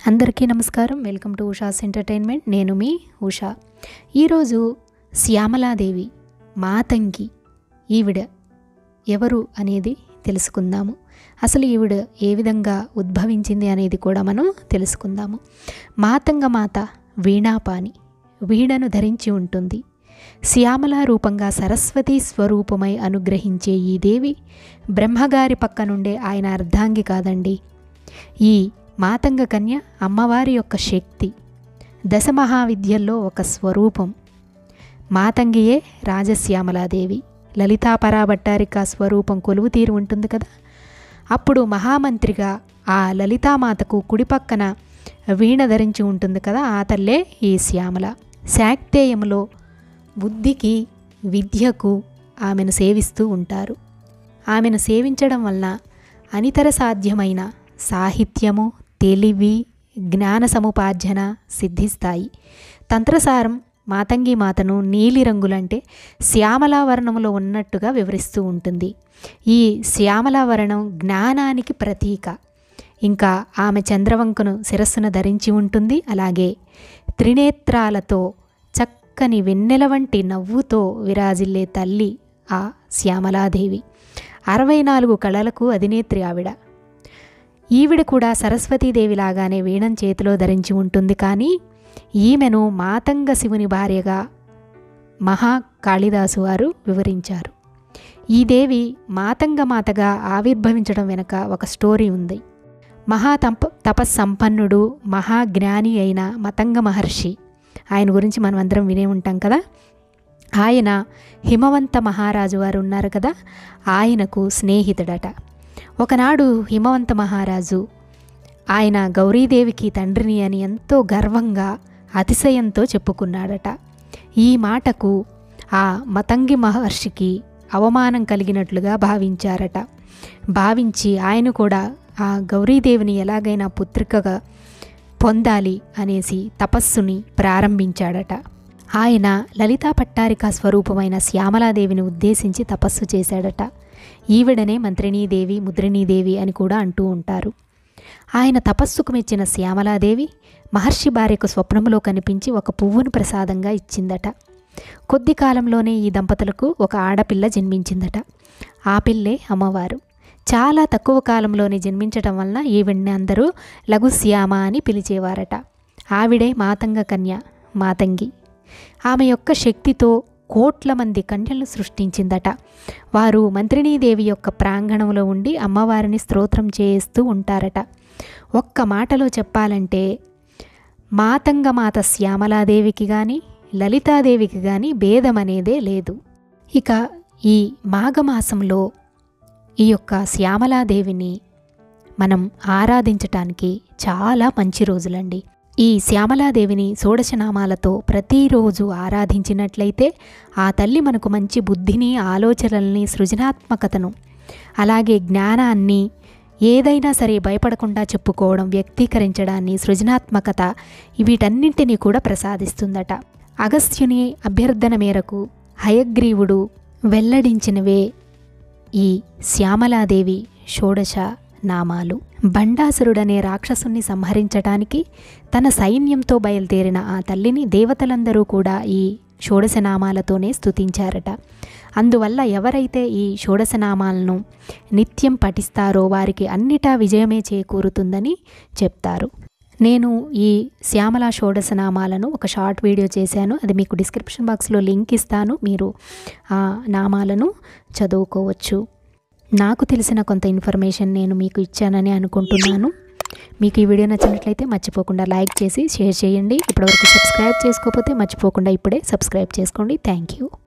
అందరికీ నమస్కారం welcome to Usha's entertainment నేను మీ ఉషా ఈరోజు శ్యామలాదేవి మాతంగి ఈవిడ ఎవరు అనేది తెలుసుకుందాము అసలు ఈవిడ ఏ విధంగా ఉద్భవించింది అనేది కూడా మనం తెలుసుకుందాము మాతంగ మాత వీణాపాని వీణను ధరించి ఉంటుంది శ్యామల రూపంగా సరస్వతి స్వరూపమై అనుగ్రహించే ఈ దేవి బ్రహ్మగారి పక్క నుండే ఆయన అర్ధాంగి కాదండి ఈ మాతంగ కన్య అమ్మవారి యొక్క శక్తి దశమహావిద్యల్లో ఒక స్వరూపం మాతంగియే రాజశ్యామలాదేవి లలితా పరాభట్టారిక స్వరూపం కొలువు తీరు ఉంటుంది కదా అప్పుడు మహామంత్రిగా ఆ లలితామాతకు కుడిపక్కన వీణ ధరించి ఉంటుంది కదా ఆ తల్లే ఈ శ్యామల శాక్తేయములో బుద్ధికి విద్యకు ఆమెను సేవిస్తూ ఉంటారు ఆమెను సేవించడం వలన అనితర సాధ్యమైన సాహిత్యము తెలివి జ్ఞాన సముపార్జన సిద్ధిస్తాయి తంత్రసారం మాతంగి మాతను నీలిరంగులంటే శ్యామలావరణంలో ఉన్నట్టుగా వివరిస్తూ ఉంటుంది ఈ శ్యామలావరణం జ్ఞానానికి ప్రతీక ఇంకా ఆమె చంద్రవంకను శిరస్సున ధరించి ఉంటుంది అలాగే త్రినేత్రాలతో చక్కని వెన్నెల వంటి నవ్వుతో విరాజిల్లే తల్లి ఆ శ్యామలాదేవి అరవై నాలుగు కళలకు అధినేత్రి ఆవిడ ఈవిడ కూడా సరస్వతీదేవిలాగానే వీణం చేతిలో ధరించి ఉంటుంది కానీ ఈమెను మాతంగ శివుని భార్యగా మహా కాళిదాసు వారు వివరించారు ఈ దేవి మాతంగ మాతగా ఆవిర్భవించడం వెనుక ఒక స్టోరీ ఉంది మహా తంప తపస్సంపన్నుడు మహాజ్ఞాని అయిన మతంగ మహర్షి ఆయన గురించి మనం అందరం వినే ఉంటాం కదా ఆయన హిమవంత మహారాజు వారు ఉన్నారు కదా ఆయనకు స్నేహితుడట ఒకనాడు హిమవంత మహారాజు ఆయన గౌరీదేవికి తండ్రిని అని ఎంతో గర్వంగా అతిశయంతో చెప్పుకున్నాడట ఈ మాటకు ఆ మతంగి మహర్షికి అవమానం కలిగినట్లుగా భావించారట భావించి ఆయన కూడా ఆ గౌరీదేవిని ఎలాగైనా పుత్రికగా పొందాలి అనేసి తపస్సుని ప్రారంభించాడట ఆయన లలితా పట్టారిక స్వరూపమైన శ్యామలాదేవిని ఉద్దేశించి తపస్సు చేశాడట ఈవిడనే మంత్రినీదేవి ముద్రినీదేవి అని కూడా అంటూ ఉంటారు ఆయన తపస్సుకు మెచ్చిన శ్యామలాదేవి మహర్షి భార్యకు స్వప్నములో కనిపించి ఒక పువ్వును ప్రసాదంగా ఇచ్చిందట కొద్ది కాలంలోనే ఈ దంపతులకు ఒక ఆడపిల్ల జన్మించిందట ఆ పిల్లే అమ్మవారు చాలా తక్కువ కాలంలోనే జన్మించటం వలన ఈవిడ్ని అందరూ లఘుశ్యామ అని పిలిచేవారట ఆవిడే మాతంగ కన్య మాతంగి ఆమె యొక్క శక్తితో కోట్ల మంది కన్యలను సృష్టించిందట వారు మంత్రినీదేవి యొక్క ప్రాంగణంలో ఉండి అమ్మవారిని స్తోత్రం చేస్తూ ఉంటారట ఒక్క మాటలో చెప్పాలంటే మాతంగ మాత శ్యామలాదేవికి కానీ లలితాదేవికి కానీ భేదం అనేదే లేదు ఇక ఈ మాఘమాసంలో ఈ యొక్క శ్యామలాదేవిని మనం ఆరాధించటానికి చాలా మంచి రోజులండి ఈ శ్యామలాదేవిని షోడశనామాలతో ప్రతిరోజు ఆరాధించినట్లయితే ఆ తల్లి మనకు మంచి బుద్ధిని ఆలోచనల్ని సృజనాత్మకతను అలాగే జ్ఞానాన్ని ఏదైనా సరే భయపడకుండా చెప్పుకోవడం వ్యక్తీకరించడాన్ని సృజనాత్మకత వీటన్నింటినీ కూడా ప్రసాదిస్తుందట అగస్త్యుని అభ్యర్థన మేరకు హయగ్రీవుడు వెల్లడించినవే ఈ శ్యామలాదేవి షోడశ నామాలు బండాసురుడనే రాక్షసుని సంహరించటానికి తన సైన్యంతో బయలుదేరిన ఆ తల్లిని దేవతలందరూ కూడా ఈ షోడశనామాలతోనే స్తుతించారట అందువల్ల ఎవరైతే ఈ షోడశనామాలను నిత్యం పఠిస్తారో వారికి అన్నిటా విజయమే చేకూరుతుందని చెప్తారు నేను ఈ శ్యామల షోడశనామాలను ఒక షార్ట్ వీడియో చేశాను అది మీకు డిస్క్రిప్షన్ బాక్స్లో లింక్ ఇస్తాను మీరు ఆ నామాలను చదువుకోవచ్చు నాకు తెలిసిన కొంత ఇన్ఫర్మేషన్ నేను మీకు ఇచ్చానని అనుకుంటున్నాను మీకు ఈ వీడియో నచ్చినట్లయితే మర్చిపోకుండా లైక్ చేసి షేర్ చేయండి ఇప్పటివరకు సబ్స్క్రైబ్ చేసుకోకపోతే మర్చిపోకుండా ఇప్పుడే సబ్స్క్రైబ్ చేసుకోండి థ్యాంక్ యూ